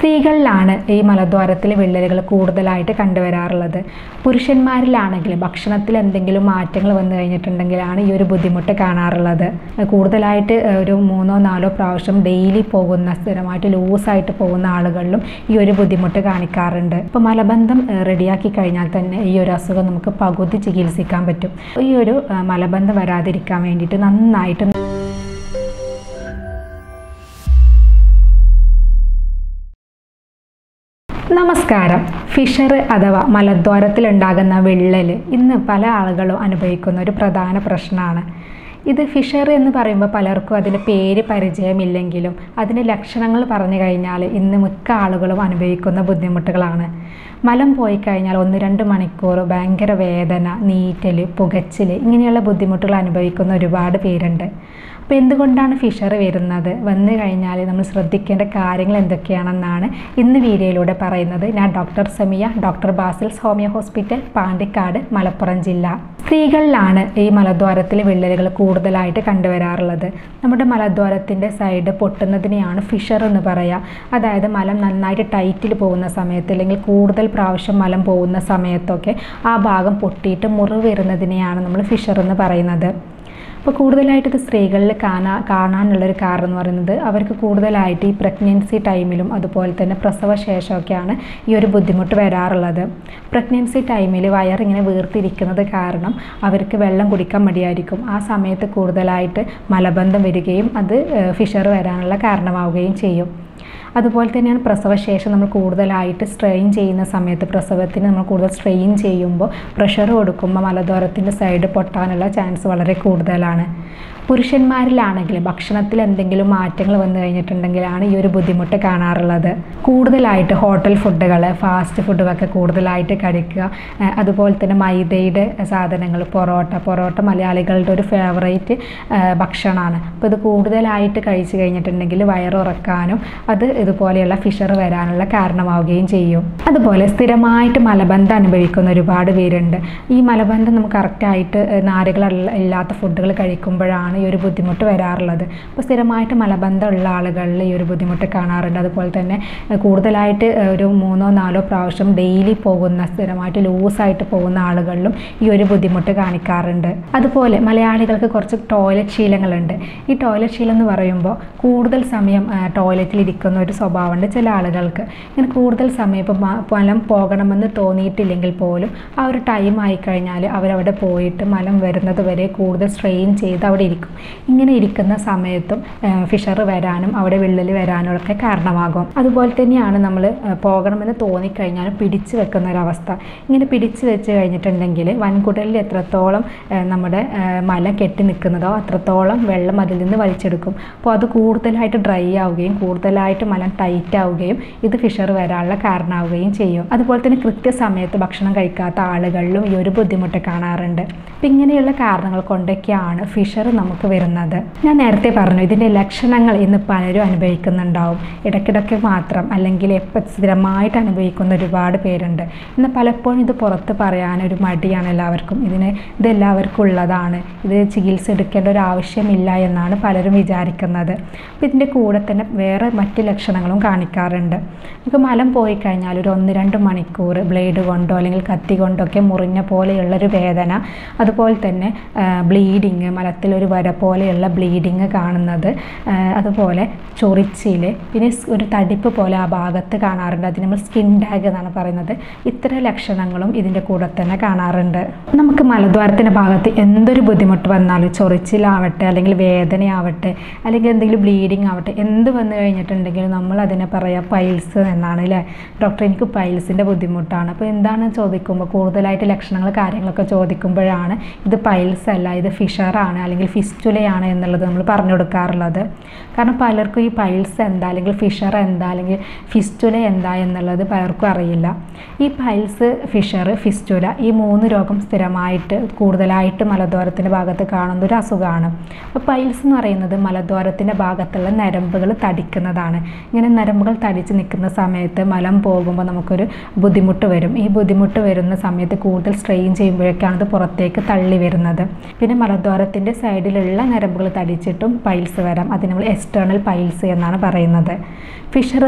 സ്ത്രീകളിലാണ് ഈ മലദ്വാരത്തിൽ വിള്ളലുകൾ കൂടുതലായിട്ട് കണ്ടുവരാറുള്ളത് പുരുഷന്മാരിലാണെങ്കിൽ ഭക്ഷണത്തിൽ എന്തെങ്കിലും മാറ്റങ്ങൾ വന്നു കഴിഞ്ഞിട്ടുണ്ടെങ്കിലാണ് ഈ ഒരു ബുദ്ധിമുട്ട് കാണാറുള്ളത് കൂടുതലായിട്ട് ഒരു മൂന്നോ നാലോ പ്രാവശ്യം ഡെയിലി പോകുന്ന സ്ഥിരമായിട്ട് ലൂസായിട്ട് പോകുന്ന ആളുകളിലും ഈ ഒരു ബുദ്ധിമുട്ട് കാണിക്കാറുണ്ട് ഇപ്പോൾ മലബന്ധം ഏഹ്, റെഡിയാക്കി കഴിഞ്ഞാൽ തന്നെ ഈ ഒരു അസുഖം നമുക്ക് പകുതി ചികിത്സിക്കാൻ പറ്റും ഈ ഒരു ഏഹ്, മലബന്ധം വരാതിരിക്കാൻ വേണ്ടിയിട്ട് നന്നായിട്ട് നമസ്കാരം ഫിഷർ അഥവാ മലദ്വാരത്തിൽ ഉണ്ടാകുന്ന വിള്ളൽ ഇന്ന് പല ആളുകളും അനുഭവിക്കുന്ന ഒരു പ്രധാന പ്രശ്നമാണ് ഇത് ഫിഷർ എന്ന് പറയുമ്പോൾ പലർക്കും അതിൻ്റെ പേര് പരിചയമില്ലെങ്കിലും അതിൻ്റെ ലക്ഷണങ്ങൾ പറഞ്ഞു കഴിഞ്ഞാൽ ഇന്ന് മിക്ക ആളുകളും അനുഭവിക്കുന്ന ബുദ്ധിമുട്ടുകളാണ് മലം പോയി കഴിഞ്ഞാൽ ഒന്ന് രണ്ട് മണിക്കൂർ ഭയങ്കര വേദന നീറ്റൽ പുകച്ചിൽ ഇങ്ങനെയുള്ള ബുദ്ധിമുട്ടുകൾ അനുഭവിക്കുന്ന ഒരുപാട് പേരുണ്ട് അപ്പോൾ എന്തുകൊണ്ടാണ് ഫിഷർ വരുന്നത് വന്നു കഴിഞ്ഞാൽ നമ്മൾ ശ്രദ്ധിക്കേണ്ട കാര്യങ്ങൾ എന്തൊക്കെയാണെന്നാണ് ഇന്ന് വീഡിയോയിലൂടെ പറയുന്നത് ഞാൻ doctor Semiya doctor Basil's homeo hospital Pandikkad Malappuram ജില്ല സ്ത്രീകളിലാണ് ഈ മലദ്വാരത്തിൽ വിള്ളലുകൾ കൂടുതലായിട്ട് കണ്ടുവരാറുള്ളത് നമ്മുടെ മലദ്വാരത്തിൻ്റെ സൈഡ് പൊട്ടുന്നതിനെയാണ് ഫിഷർ എന്ന് പറയുക അതായത് മലം നന്നായിട്ട് ടൈറ്റിൽ പോകുന്ന സമയത്ത് അല്ലെങ്കിൽ കൂടുതൽ പ്രാവശ്യം മലം പോകുന്ന സമയത്തൊക്കെ ആ ഭാഗം പൊട്ടിയിട്ട് മുറിവ് വരുന്നതിനെയാണ് നമ്മൾ ഫിഷർ എന്ന് പറയുന്നത് അപ്പോൾ കൂടുതലായിട്ട് ഇത് സ്ത്രീകളിൽ കാണാ കാണാനുള്ളൊരു കാരണം എന്ന് പറയുന്നത് അവർക്ക് കൂടുതലായിട്ട് ഈ പ്രഗ്നൻസി ടൈമിലും അതുപോലെ തന്നെ പ്രസവ ശേഷമൊക്കെയാണ് ഈ ഒരു ബുദ്ധിമുട്ട് വരാറുള്ളത് പ്രഗ്നൻസി ടൈമിൽ വയറിങ്ങനെ വീർത്തിരിക്കുന്നത് കാരണം അവർക്ക് വെള്ളം കുടിക്കാൻ മടിയായിരിക്കും ആ സമയത്ത് കൂടുതലായിട്ട് മലബന്ധം വരികയും അത് ഫിഷർ വരാനുള്ള കാരണമാവുകയും ചെയ്യും അതുപോലെ തന്നെയാണ് പ്രസവശേഷം നമ്മൾ കൂടുതലായിട്ട് സ്ട്രെയിൻ ചെയ്യുന്ന സമയത്ത് പ്രസവത്തിന് നമ്മൾ കൂടുതൽ സ്ട്രെയിൻ ചെയ്യുമ്പോൾ പ്രഷർ കൊടുക്കുമ്പോൾ മലദ്വാരത്തിൻ്റെ സൈഡ് പൊട്ടാനുള്ള ചാൻസ് വളരെ കൂടുതലാണ് പുരുഷന്മാരിലാണെങ്കിൽ ഭക്ഷണത്തിൽ എന്തെങ്കിലും മാറ്റങ്ങൾ വന്നു കഴിഞ്ഞിട്ടുണ്ടെങ്കിലാണ് ഈ ഒരു ബുദ്ധിമുട്ട് കാണാറുള്ളത് കൂടുതലായിട്ട് ഹോട്ടൽ ഫുഡുകൾ ഫാസ്റ്റ് ഫുഡുകളൊക്കെ കൂടുതലായിട്ട് കഴിക്കുക ഏഹ് അതുപോലെ തന്നെ മൈദയുടെ സാധനങ്ങൾ പൊറോട്ട പൊറോട്ട മലയാളികളുടെ ഒരു ഫേവറേറ്റ് ഭക്ഷണമാണ് അപ്പോൾ ഇത് കൂടുതലായിട്ട് കഴിച്ചു കഴിഞ്ഞിട്ടുണ്ടെങ്കിൽ വയറുറക്കാനും അത് ഇതുപോലെയുള്ള ഫിഷർ വരാനുള്ള കാരണമാവുകയും ചെയ്യും അതുപോലെ സ്ഥിരമായിട്ട് മലബന്ധം അനുഭവിക്കുന്ന ഒരുപാട് പേരുണ്ട് ഈ മലബന്ധം നമുക്ക് കറക്റ്റായിട്ട് നാരുകൾ ഇല്ലാത്ത ഫുഡുകൾ കഴിക്കുമ്പോഴാണ് ഈ ഒരു ബുദ്ധിമുട്ട് വരാറുള്ളത് അപ്പോൾ സ്ഥിരമായിട്ട് മലബന്ധം ഉള്ള ആളുകളിൽ ഈ ഒരു ബുദ്ധിമുട്ട് കാണാറുണ്ട് അതുപോലെ തന്നെ ഏഹ് കൂടുതലായിട്ട് ഏഹ് ഒരു മൂന്നോ നാലോ പ്രാവശ്യം ഡെയിലി പോകുന്ന സ്ഥിരമായിട്ട് ലൂസായിട്ട് പോകുന്ന ആളുകളിലും ഈ ഒരു ബുദ്ധിമുട്ട് കാണിക്കാറുണ്ട് അതുപോലെ മലയാളികൾക്ക് കുറച്ച് ടോയ്ലറ്റ് ശീലങ്ങളുണ്ട് ഈ ടോയ്ലറ്റ് ശീലം എന്ന് പറയുമ്പോൾ കൂടുതൽ സമയം ഏഹ് ടോയ്ലറ്റിൽ ഇരിക്കുന്ന ഒരു സ്വഭാവമുണ്ട് ചില ആളുകൾക്ക് ഇങ്ങനെ കൂടുതൽ സമയം ഇപ്പോൾ മലം പോകണമെന്ന് തോന്നിയിട്ടില്ലെങ്കിൽ പോലും ആ ഒരു ടൈം ആയിക്കഴിഞ്ഞാൽ അവരവിടെ പോയിട്ട് മലം വരുന്നത് വരെ കൂടുതൽ സ്ട്രെയിൻ ചെയ്ത് അവിടെ ഇരിക്കും ഇങ്ങനെ ഇരിക്കുന്ന സമയത്തും ഫിഷർ വരാനും അവിടെ വിള്ളൽ വരാനും ഒക്കെ കാരണമാകും അതുപോലെ തന്നെയാണ് നമ്മൾ പോകണമെന്ന് തോന്നിക്കഴിഞ്ഞാൽ പിടിച്ചു വെക്കുന്ന ഒരവസ്ഥ ഇങ്ങനെ പിടിച്ചു വെച്ച് കഴിഞ്ഞിട്ടുണ്ടെങ്കിൽ വൻകുടലിൽ എത്രത്തോളം ഏഹ് നമ്മുടെ ഏഹ് മല കെട്ടി നിൽക്കുന്നതോ അത്രത്തോളം വെള്ളം അതിൽ നിന്ന് വലിച്ചെടുക്കും അപ്പോൾ അത് കൂടുതലായിട്ട് ഡ്രൈ ആവുകയും കൂടുതലായിട്ട് മലം ടൈറ്റ് ആവുകയും ഇത് ഫിഷർ വരാനുള്ള കാരണമാവുകയും ചെയ്യും അതുപോലെ തന്നെ കൃത്യസമയത്ത് ഭക്ഷണം കഴിക്കാത്ത ആളുകളിലും ഈ ഒരു ബുദ്ധിമുട്ട് കാണാറുണ്ട് അപ്പം ഇങ്ങനെയുള്ള കാരണങ്ങൾ കൊണ്ടൊക്കെയാണ് ഫിഷർ നമുക്ക് വരുന്നത് ഞാൻ നേരത്തെ പറഞ്ഞു ഇതിൻ്റെ ലക്ഷണങ്ങൾ ഇന്ന് പലരും അനുഭവിക്കുന്നുണ്ടാവും ഇടയ്ക്കിടയ്ക്ക് മാത്രം അല്ലെങ്കിൽ എപ്പോൾ സ്ഥിരമായിട്ട് അനുഭവിക്കുന്ന ഒരുപാട് പേരുണ്ട് ഇന്ന് പലപ്പോഴും ഇത് പുറത്ത് പറയാൻ ഒരു മടിയാണ് എല്ലാവർക്കും ഇതിന് ഇത് എല്ലാവർക്കും ഉള്ളതാണ് ഇത് ചികിത്സ എടുക്കേണ്ട ഒരു ആവശ്യമില്ല എന്നാണ് പലരും വിചാരിക്കുന്നത് അപ്പോൾ ഇതിൻ്റെ കൂടെ തന്നെ വേറെ മറ്റ് ലക്ഷണങ്ങളും കാണിക്കാറുണ്ട് നമുക്ക് മലം പോയി കഴിഞ്ഞാൽ ഒരു ഒന്ന് രണ്ട് മണിക്കൂർ ബ്ലേഡ് കൊണ്ടോ അല്ലെങ്കിൽ കത്തി കൊണ്ടോ ഒക്കെ മുറിഞ്ഞ പോലെയുള്ളൊരു വേദന അതുപോലെ തന്നെ ബ്ലീഡിങ് മലത്തിലൊരു വര പോലെയുള്ള ബ്ലീഡിങ് കാണുന്നത് ആ, അതുപോലെ ചൊറിച്ചിൽ പിന്നെ സ് ഒരു തടിപ്പ് പോലെ ആ ഭാഗത്ത് കാണാറുണ്ട് അതിന് നമ്മൾ സ്കിൻ ഡാഗ് എന്നാണ് പറയുന്നത് ഇത്തരം ലക്ഷണങ്ങളും ഇതിൻ്റെ കൂടെ തന്നെ കാണാറുണ്ട് നമുക്ക് മലദ്വാരത്തിൻ്റെ ഭാഗത്ത് എന്തൊരു ബുദ്ധിമുട്ട് വന്നാലും ചൊറിച്ചിലാവട്ടെ അല്ലെങ്കിൽ വേദനയാവട്ടെ അല്ലെങ്കിൽ എന്തെങ്കിലും ബ്ലീഡിങ് ആവട്ടെ എന്ത് വന്നു കഴിഞ്ഞിട്ടുണ്ടെങ്കിലും നമ്മൾ അതിനെ പറയാം പൈൽസ് എന്നാണ് അല്ലേ ഡോക്ടർ എനിക്ക് പൈൽസിൻ്റെ ബുദ്ധിമുട്ടാണ് അപ്പോൾ എന്താണ് ചോദിക്കുമ്പോൾ കൂടുതലായിട്ട് ലക്ഷണങ്ങൾ കാര്യങ്ങളൊക്കെ ചോദിക്കുമ്പോഴാണ് ഇത് പൈൽസ് അല്ല ഇത് ഫിഷറാണ് അല്ലെങ്കിൽ ഫിസ്റ്റുലയാണ് എന്നുള്ളത് നമ്മൾ പറഞ്ഞു കൊടുക്കാറുള്ളത് കാരണം പലർക്കും ഈ പൈൽസ് എന്താ അല്ലെങ്കിൽ ഫിഷർ എന്താ അല്ലെങ്കിൽ ഫിസ്റ്റുല എന്താ എന്നുള്ളത് പലർക്കും അറിയില്ല ഈ പൈൽസ് ഫിഷർ ഫിസ്റ്റുല ഈ മൂന്ന് രോഗം സ്ഥിരമായിട്ട് കൂടുതലായിട്ട് മലദ്വാരത്തിൻ്റെ ഭാഗത്ത് കാണുന്ന ഒരു അസുഖമാണ് അപ്പോൾ പൈൽസ് എന്ന് പറയുന്നത് മലദ്വാരത്തിൻ്റെ ഭാഗത്തുള്ള നരമ്പുകൾ തടിക്കുന്നതാണ് ഇങ്ങനെ നരമ്പുകൾ തടിച്ച് നിൽക്കുന്ന സമയത്ത് മലം പോകുമ്പോൾ നമുക്കൊരു ബുദ്ധിമുട്ട് വരും ഈ ബുദ്ധിമുട്ട് വരുന്ന സമയത്ത് കൂടുതൽ സ്ട്രെയിൻ ചെയ്യുമ്പോഴൊക്കെയാണ് ഇത് പുറത്തേക്ക് തള്ളി വരുന്നത് പിന്നെ മലദ്വാരത്തിൻ്റെ സൈഡിലുള്ള നരമ്പുകൾ തടിച്ചിട്ടും പൈൽസ് വരാം അത് നമ്മൾ എക്സ്റ്റേണൽ പൈൽസ് എന്നാണ് പറയുന്നത് ഫിഷർ എന്ന് പറയുമ്പോൾ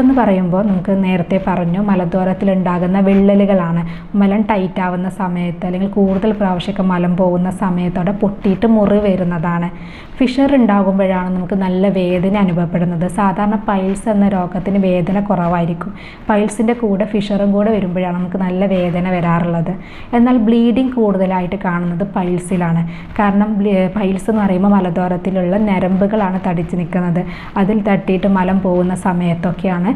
വരുമ്പോൾ നമുക്ക് നേരത്തെ പറഞ്ഞു മലദ്വാരത്തിൽ ഉണ്ടാകുന്ന വിള്ളലുകളാണ് മലം ടൈറ്റ് ആവുന്ന സമയത്ത് അല്ലെങ്കിൽ കൂടുതൽ പ്രാവശ്യമൊക്കെ മലം പോകുന്ന സമയത്ത് അവിടെ പൊട്ടിയിട്ട് മുറി വരുന്നതാണ് ഫിഷർ ഉണ്ടാകുമ്പോഴാണ് നമുക്ക് നല്ല വേദന അനുഭവപ്പെടുന്നത് സാധാരണ പൈൽസ് എന്ന രോഗത്തിന് വേദന കുറവായിരിക്കും പൈൽസിൻ്റെ കൂടെ ഫിഷറും കൂടെ വരുമ്പോഴാണ് നമുക്ക് നല്ല വേദന വരാറുള്ളത് എന്നാൽ ബ്ലീഡിങ് കൂടുതലായിട്ട് കാണുന്നത് പൈൽസിലാണ് കാരണം പൈൽസ് എന്ന് പറയുമ്പോൾ മലദ്വാരത്തിലുള്ള ഞരമ്പുകളാണ് തടിച്ച് നിൽക്കുന്നത് അതിൽ തട്ടിയിട്ട് മലം പോകുന്ന സമയത്തൊക്കെയാണ്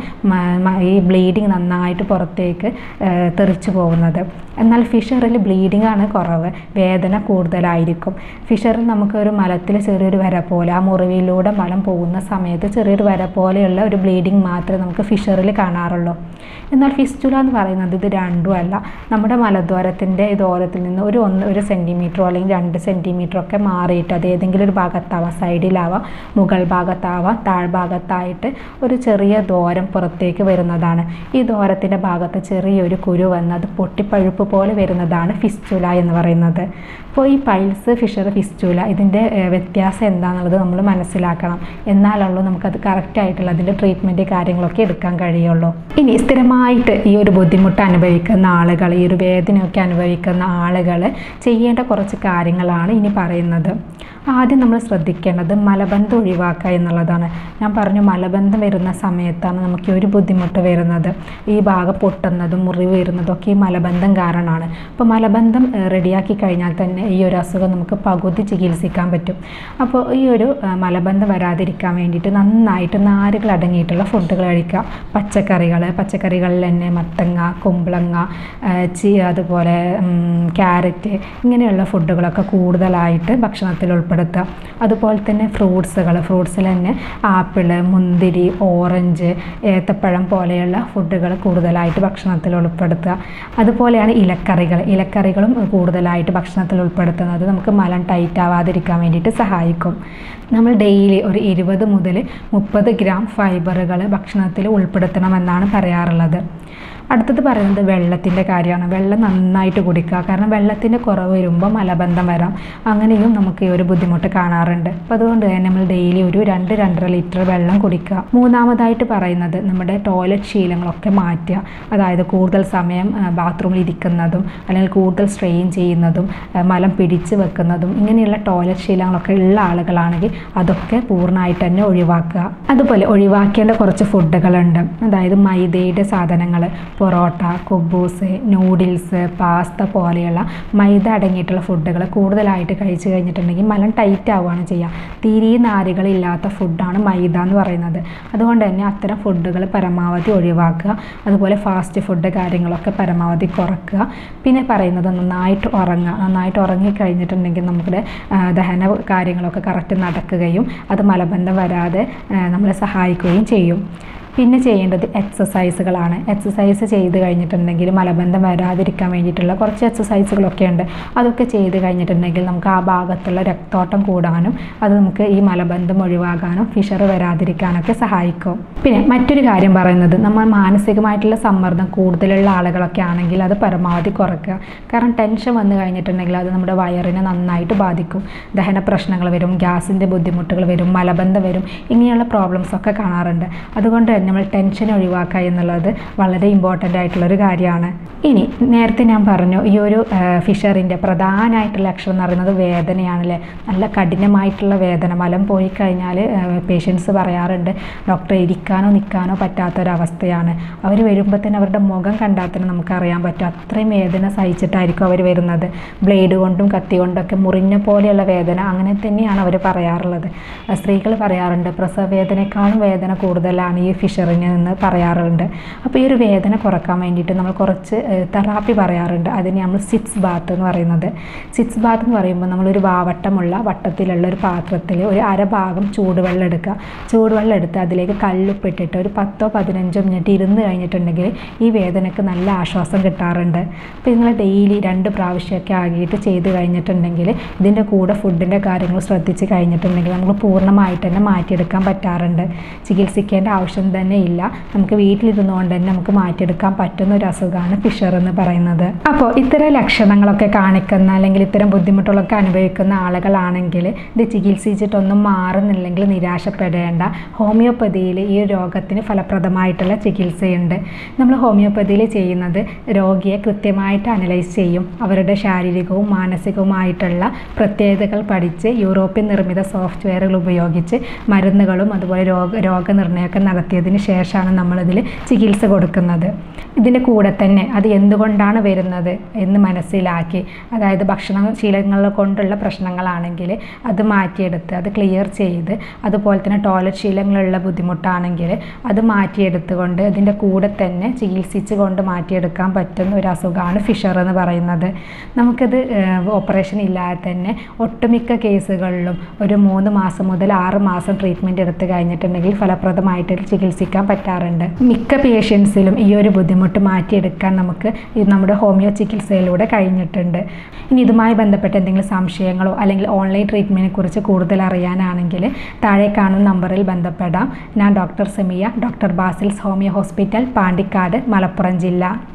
ഈ ബ്ലീഡിങ് നന്നായിട്ട് പുറത്തേക്ക് തെറിച്ചു പോകുന്നത് എന്നാൽ ഫിഷറിൽ ബ്ലീഡിംഗ് ആണ് കുറവ് വേദന കൂടുതലായിരിക്കും ഫിഷറിൽ നമുക്കൊരു മലത്തിൽ ചെറിയൊരു വര പോലെ ആ മുറിവിലൂടെ മലം പോകുന്ന സമയത്ത് ചെറിയൊരു വര പോലെയുള്ള ഒരു ബ്ലീഡിംഗ് മാത്രമേ നമുക്ക് ഫിഷറിൽ കാണാറുള്ളൂ എന്നാൽ ഫിസ്റ്റുല എന്ന് പറയുന്നത് ഇത് രണ്ടും അല്ല നമ്മുടെ മലദ്വാരത്തിൻ്റെ ദൂരത്തിൽ നിന്ന് ഒരു ഒന്ന് ഒരു സെൻറ്റിമീറ്ററോ അല്ലെങ്കിൽ രണ്ട് സെൻറ്റിമീറ്ററോ ഒക്കെ മാറിയിട്ട് അത് ഏതെങ്കിലും ഒരു ഭാഗത്താവാം സൈഡിലാവാം മുകൾ ഭാഗത്താവാം താഴ്ഭാഗത്തായിട്ട് ഒരു ചെറിയ ദൂരം പുറത്തേക്ക് വരുന്നതാണ് ഈ ദൂരത്തിൻ്റെ ഭാഗത്ത് ചെറിയൊരു കുരു വന്ന് അത് പൊട്ടിപ്പഴുപ്പ് പോലെ വരുന്നതാണ് ഫിസ്റ്റുല എന്ന് പറയുന്നത് അപ്പോൾ ഈ പൈൽസ് ഫിഷർ ഫിസ്റ്റുല ഇതിൻ്റെ വ്യത്യാസം എന്താണെന്നുള്ളത് നമ്മൾ മനസ്സിലാക്കണം എന്നാലുള്ളൂ നമുക്കത് കറക്റ്റായിട്ടുള്ള അതിൻ്റെ ട്രീറ്റ്മെൻറ്റ് കാര്യങ്ങളൊക്കെ എടുക്കാൻ കഴിയുള്ളൂ ഇനി സ്ഥിരമായിട്ട് ഈ ഒരു ബുദ്ധിമുട്ട് അനുഭവിക്കുന്ന ആളുകൾ ഈ ഒരു വേദനയൊക്കെ അനുഭവിക്കുന്ന ആളുകൾ ചെയ്യേണ്ട കുറച്ച് കാര്യങ്ങളാണ് ഇനി പറയുന്നത് ആദ്യം നമ്മൾ ശ്രദ്ധിക്കേണ്ടത് മലബന്ധം ഒഴിവാക്കുക എന്നുള്ളതാണ് ഞാൻ പറഞ്ഞു മലബന്ധം വരുന്ന സമയത്താണ് നമുക്ക് ഈ ഒരു ബുദ്ധിമുട്ട് വരുന്നത് ഈ ഭാഗം പൊട്ടുന്നതും മുറിവ് വരുന്നതും ഒക്കെ ഈ മലബന്ധം കാരണമാണ് അപ്പോൾ മലബന്ധം റെഡിയാക്കി കഴിഞ്ഞാൽ തന്നെ ഈ ഒരു അസുഖം നമുക്ക് പകുതി ചികിത്സിക്കാൻ പറ്റും അപ്പോൾ ഈ ഒരു മലബന്ധം വരാതിരിക്കാൻ വേണ്ടിയിട്ട് നന്നായിട്ട് നാരുകൾ അടങ്ങിയിട്ടുള്ള ഫുഡുകൾ കഴിക്കുക പച്ചക്കറികൾ പച്ചക്കറികളിൽ തന്നെ മത്തങ്ങ കുമ്പളങ്ങ ചി അതുപോലെ ക്യാരറ്റ് ഇങ്ങനെയുള്ള ഫുഡുകളൊക്കെ കൂടുതലായിട്ട് ഭക്ഷണത്തിൽ ഉൾപ്പെടുത്തുക അതുപോലെ തന്നെ ഫ്രൂട്ട്സുകൾ ഫ്രൂട്ട്സിൽ തന്നെ ആപ്പിള് മുന്തിരി ഓറഞ്ച് ഏത്തപ്പഴം പോലെയുള്ള ഫുഡുകൾ കൂടുതലായിട്ട് ഭക്ഷണത്തിൽ ഉൾപ്പെടുത്തുക അതുപോലെയാണ് ഇലക്കറികൾ ഇലക്കറികളും കൂടുതലായിട്ട് ഭക്ഷണത്തിൽ ഉൾപ്പെടുത്തുന്നത് നമുക്ക് മലം ടൈറ്റ് ആവാതിരിക്കാൻ വേണ്ടിയിട്ട് സഹായിക്കും നമ്മൾ ഡെയിലി ഒരു ഇരുപത് മുതൽ മുപ്പത് ഗ്രാം ഫൈബറുകൾ ഭക്ഷണത്തിൽ ഉൾപ്പെടുത്തണമെന്നാണ് പറയാറുള്ളത് അടുത്തത് പറയുന്നത് വെള്ളത്തിൻ്റെ കാര്യമാണ് വെള്ളം നന്നായിട്ട് കുടിക്കുക കാരണം വെള്ളത്തിൻ്റെ കുറവ് വരുമ്പോൾ മലബന്ധം വരാം അങ്ങനെയും നമുക്ക് ഈ ഒരു ബുദ്ധിമുട്ട് കാണാറുണ്ട് അപ്പോൾ അതുകൊണ്ട് തന്നെ നമ്മൾ ഡെയിലി ഒരു രണ്ട് രണ്ടര ലിറ്റർ വെള്ളം കുടിക്കുക മൂന്നാമതായിട്ട് പറയുന്നത് നമ്മുടെ ടോയ്ലറ്റ് ശീലങ്ങളൊക്കെ മാറ്റുക അതായത് കൂടുതൽ സമയം ബാത്റൂമിൽ ഇരിക്കുന്നതും അല്ലെങ്കിൽ കൂടുതൽ സ്ട്രെയിൻ ചെയ്യുന്നതും മലം പിടിച്ച് വെക്കുന്നതും ഇങ്ങനെയുള്ള ടോയ്ലറ്റ് ശീലങ്ങളൊക്കെ ഉള്ള ആളുകളാണെങ്കിൽ അതൊക്കെ പൂർണ്ണമായിട്ട് തന്നെ ഒഴിവാക്കുക അതുപോലെ ഒഴിവാക്കേണ്ട കുറച്ച് ഫുഡുകളുണ്ട് അതായത് മൈദയുടെ സാധനങ്ങൾ പൊറോട്ട കുബൂസ് നൂഡിൽസ് പാസ്ത പോലെയുള്ള മൈദ അടങ്ങിയിട്ടുള്ള ഫുഡുകൾ കൂടുതലായിട്ട് കഴിച്ചു കഴിഞ്ഞിട്ടുണ്ടെങ്കിൽ മലം ടൈറ്റ് ആവുകയാണ് ചെയ്യുക തീരെ നാരുകളില്ലാത്ത ഫുഡാണ് മൈദ എന്ന് പറയുന്നത് അതുകൊണ്ട് തന്നെ അത്തരം ഫുഡുകൾ പരമാവധി ഒഴിവാക്കുക അതുപോലെ ഫാസ്റ്റ് ഫുഡ് കാര്യങ്ങളൊക്കെ പരമാവധി കുറക്കുക പിന്നെ പറയുന്നത് നന്നായിട്ട് ഉറങ്ങുക നന്നായിട്ട് ഉറങ്ങി കഴിഞ്ഞിട്ടുണ്ടെങ്കിൽ നമ്മുടെ ദഹന കാര്യങ്ങളൊക്കെ കറക്റ്റ് നടക്കുകയും അത് മലബന്ധം വരാതെ നമ്മളെ സഹായിക്കുകയും ചെയ്യും പിന്നെ ചെയ്യേണ്ടത് എക്സസൈസുകളാണ് എക്സസൈസ് ചെയ്ത് കഴിഞ്ഞിട്ടുണ്ടെങ്കിൽ മലബന്ധം വരാതിരിക്കാൻ വേണ്ടിയിട്ടുള്ള കുറച്ച് എക്സസൈസുകളൊക്കെ ഉണ്ട് അതൊക്കെ ചെയ്ത് കഴിഞ്ഞിട്ടുണ്ടെങ്കിൽ നമുക്ക് ആ ഭാഗത്തുള്ള രക്തോട്ടം കൂടാനും അത് നമുക്ക് ഈ മലബന്ധം ഒഴിവാകാനും ഫിഷർ വരാതിരിക്കാനൊക്കെ സഹായിക്കും പിന്നെ മറ്റൊരു കാര്യം പറയുന്നത് നമ്മൾ മാനസികമായിട്ടുള്ള സമ്മർദ്ദം കൂടുതലുള്ള ആളുകളൊക്കെ ആണെങ്കിൽ അത് പരമാവധി കുറയ്ക്കുക കാരണം ടെൻഷൻ വന്നു കഴിഞ്ഞിട്ടുണ്ടെങ്കിൽ അത് നമ്മുടെ വയറിനെ നന്നായിട്ട് ബാധിക്കും ദഹന പ്രശ്നങ്ങൾ വരും ഗ്യാസിൻ്റെ ബുദ്ധിമുട്ടുകൾ വരും മലബന്ധം വരും ഇങ്ങനെയുള്ള പ്രോബ്ലംസ് ഒക്കെ കാണാറുണ്ട് അതുകൊണ്ട് തന്നെ നമ്മൾ ടെൻഷൻ ഒഴിവാക്കുക എന്നുള്ളത് വളരെ ഇമ്പോർട്ടൻ്റ് ആയിട്ടുള്ളൊരു കാര്യമാണ് ഇനി നേരത്തെ ഞാൻ പറഞ്ഞു ഈ ഒരു ഫിഷറിൻ്റെ പ്രധാനമായിട്ടുള്ള ലക്ഷണം എന്ന് പറയുന്നത് വേദനയാണല്ലേ നല്ല കഠിനമായിട്ടുള്ള വേദന മലം പോയി കഴിഞ്ഞാൽ പേഷ്യൻസ് പറയാറുണ്ട് ഡോക്ടറെ ഇരിക്കാനോ നിൽക്കാനോ പറ്റാത്തൊരവസ്ഥയാണ് അവർ വരുമ്പോൾ തന്നെ അവരുടെ മുഖം കണ്ടാൽ തന്നെ നമുക്കറിയാൻ പറ്റും അത്രയും വേദന സഹിച്ചിട്ടായിരിക്കും അവർ വരുന്നത് ബ്ലേഡ് കൊണ്ടും കത്തി കൊണ്ടൊക്കെ മുറിഞ്ഞ പോലെയുള്ള വേദന അങ്ങനെ തന്നെയാണ് അവർ പറയാറുള്ളത് സ്ത്രീകൾ പറയാറുണ്ട് പ്രസവ വേദനയെക്കാളും വേദന കൂടുതലാണ് ഈ ഫിഷറിന് എന്ന് പറയാറുണ്ട് അപ്പോൾ ഈ ഒരു വേദന കുറക്കാൻ വേണ്ടിയിട്ട് നമ്മൾ കുറച്ച് തെറാപ്പി പറയാറുണ്ട് അതിന് നമ്മൾ സിറ്റ്സ് ബാത്ത് എന്ന് പറയുന്നത് സിറ്റ്സ് ബാത്ത് എന്ന് പറയുമ്പോൾ നമ്മളൊരു വാവട്ടമുള്ള വട്ടത്തിലുള്ള ഒരു പാത്രത്തിൽ ഒരു അരഭാഗം ചൂടുവെള്ളം എടുക്കുക ചൂടുവെള്ളം എടുത്ത് അതിലേക്ക് കല്ലുപ്പിട്ടിട്ട് ഒരു പത്തോ പതിനഞ്ചോ മിനിറ്റ് ഇരുന്ന് കഴിഞ്ഞിട്ടുണ്ടെങ്കിൽ ഈ വേദനയ്ക്ക് നല്ല ആശ്വാസം കിട്ടാറുണ്ട് അപ്പോൾ നിങ്ങൾ ഡെയിലി രണ്ട് പ്രാവശ്യമൊക്കെ ആകിയിട്ട് ചെയ്ത് കഴിഞ്ഞിട്ടുണ്ടെങ്കിൽ ഇതിൻ്റെ കൂടെ ഫുഡിൻ്റെ കാര്യങ്ങൾ ശ്രദ്ധിച്ച് കഴിഞ്ഞിട്ടുണ്ടെങ്കിൽ നമുക്ക് പൂർണ്ണമായിട്ട് തന്നെ മാറ്റിയെടുക്കാൻ പറ്റാറുണ്ട് ചികിത്സിക്കേണ്ട ആവശ്യം തന്നെ തന്നെ ഇല്ല നമുക്ക് വീട്ടിലിരുന്നുകൊണ്ട് തന്നെ നമുക്ക് മാറ്റിയെടുക്കാൻ പറ്റുന്ന ഒരു അസുഖമാണ് ഫിഷർ എന്ന് പറയുന്നത് അപ്പോൾ ഇത്തരം ലക്ഷണങ്ങളൊക്കെ കാണിക്കുന്ന അല്ലെങ്കിൽ ഇത്തരം ബുദ്ധിമുട്ടുകളൊക്കെ അനുഭവിക്കുന്ന ആളുകളാണെങ്കിൽ ഇത് ചികിത്സിച്ചിട്ടൊന്നും മാറുന്നില്ലെങ്കിൽ നിരാശപ്പെടേണ്ട ഹോമിയോപ്പതിയിൽ ഈ രോഗത്തിന് ഫലപ്രദമായിട്ടുള്ള ചികിത്സയുണ്ട് നമ്മൾ ഹോമിയോപ്പതിയിൽ ചെയ്യുന്നത് രോഗിയെ കൃത്യമായിട്ട് അനലൈസ് ചെയ്യും അവരുടെ ശാരീരികവും മാനസികവുമായിട്ടുള്ള പ്രത്യേകതകൾ പഠിച്ച് യൂറോപ്യൻ നിർമ്മിത സോഫ്റ്റ്വെയറുകൾ ഉപയോഗിച്ച് മരുന്നുകളും അതുപോലെ രോഗ രോഗനിർണയമൊക്കെ നടത്തിയതിന് ശേഷമാണ് നമ്മളിതിൽ ചികിത്സ കൊടുക്കുന്നത് ഇതിൻ്റെ കൂടെ തന്നെ അത് എന്തുകൊണ്ടാണ് വരുന്നത് എന്ന് മനസ്സിലാക്കി അതായത് ഭക്ഷണ ശീലങ്ങൾ കൊണ്ടുള്ള പ്രശ്നങ്ങളാണെങ്കിൽ അത് മാറ്റിയെടുത്ത് അത് ക്ലിയർ ചെയ്ത് അതുപോലെ തന്നെ ടോയ്ലറ്റ് ശീലങ്ങളുള്ള ബുദ്ധിമുട്ടാണെങ്കിൽ അത് മാറ്റിയെടുത്തുകൊണ്ട് അതിൻ്റെ കൂടെ തന്നെ ചികിത്സിച്ച് കൊണ്ട് മാറ്റിയെടുക്കാൻ പറ്റുന്ന ഒരു അസുഖമാണ് ഫിഷർ എന്ന് പറയുന്നത് നമുക്കത് ഓപ്പറേഷൻ ഇല്ലാതെ തന്നെ ഒട്ടുമിക്ക കേസുകളിലും ഒരു മൂന്ന് മാസം മുതൽ ആറ് മാസം ട്രീറ്റ്മെൻറ്റ് എടുത്ത് കഴിഞ്ഞിട്ടുണ്ടെങ്കിൽ ഫലപ്രദമായിട്ട് ചികിത്സിക്കാൻ പറ്റാറുണ്ട് മിക്ക പേഷ്യൻസിലും ഈ ഒരു ബുദ്ധിമുട്ട് മാറ്റിയെടുക്കാൻ നമുക്ക് ഈ നമ്മുടെ ഹോമിയോ ചികിത്സയിലൂടെ കഴിഞ്ഞിട്ടുണ്ട് ഇനി ഇതുമായി ബന്ധപ്പെട്ട എന്തെങ്കിലും സംശയങ്ങളോ അല്ലെങ്കിൽ ഓൺലൈൻ ട്രീറ്റ്മെൻറ്റിനെ കുറിച്ച് കൂടുതൽ അറിയാനാണെങ്കിൽ താഴെ കാണുന്ന നമ്പറിൽ ബന്ധപ്പെടാം ഞാൻ doctor Semiya doctor Basil's homeo hospital Pandikkad Malappuram ജില്ല